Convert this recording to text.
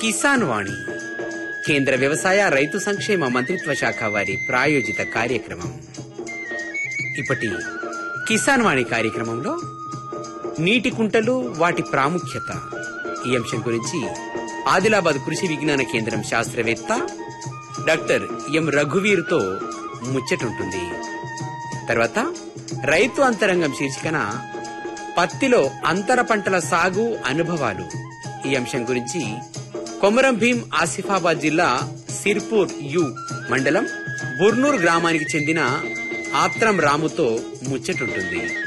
కిసాన్ వాణి కేంద్ర వ్యవసాయ రైతు సంక్షేమ మంత్రిత్వ శాఖ వారి ప్రాయోజిత కార్యక్రమం ఇప్పటి కిసాన్ వాణి కార్యక్రమంలో నీటి కుంటలు వాటి ప్రాముఖ్యత ఈ అంశం గురించి ఆదిలాబాద్ కృషి విజ్ఞాన కేంద్రం శాస్త్రవేత్త డాక్టర్ ఎం రఘువీర్తో ముచ్చటుంటుంది తర్వాత రైతు అంతరంగం శీర్షికన పత్తిలో అంతర పంటల సాగు అనుభవాలు ఈ అంశం గురించి కొమరం భీం ఆసిఫాబాద్ జిల్లా సిర్పూర్ యు మండలం బుర్నూర్ గ్రామానికి చెందిన ఆత్రం రాముతో ముచ్చటుంటుంది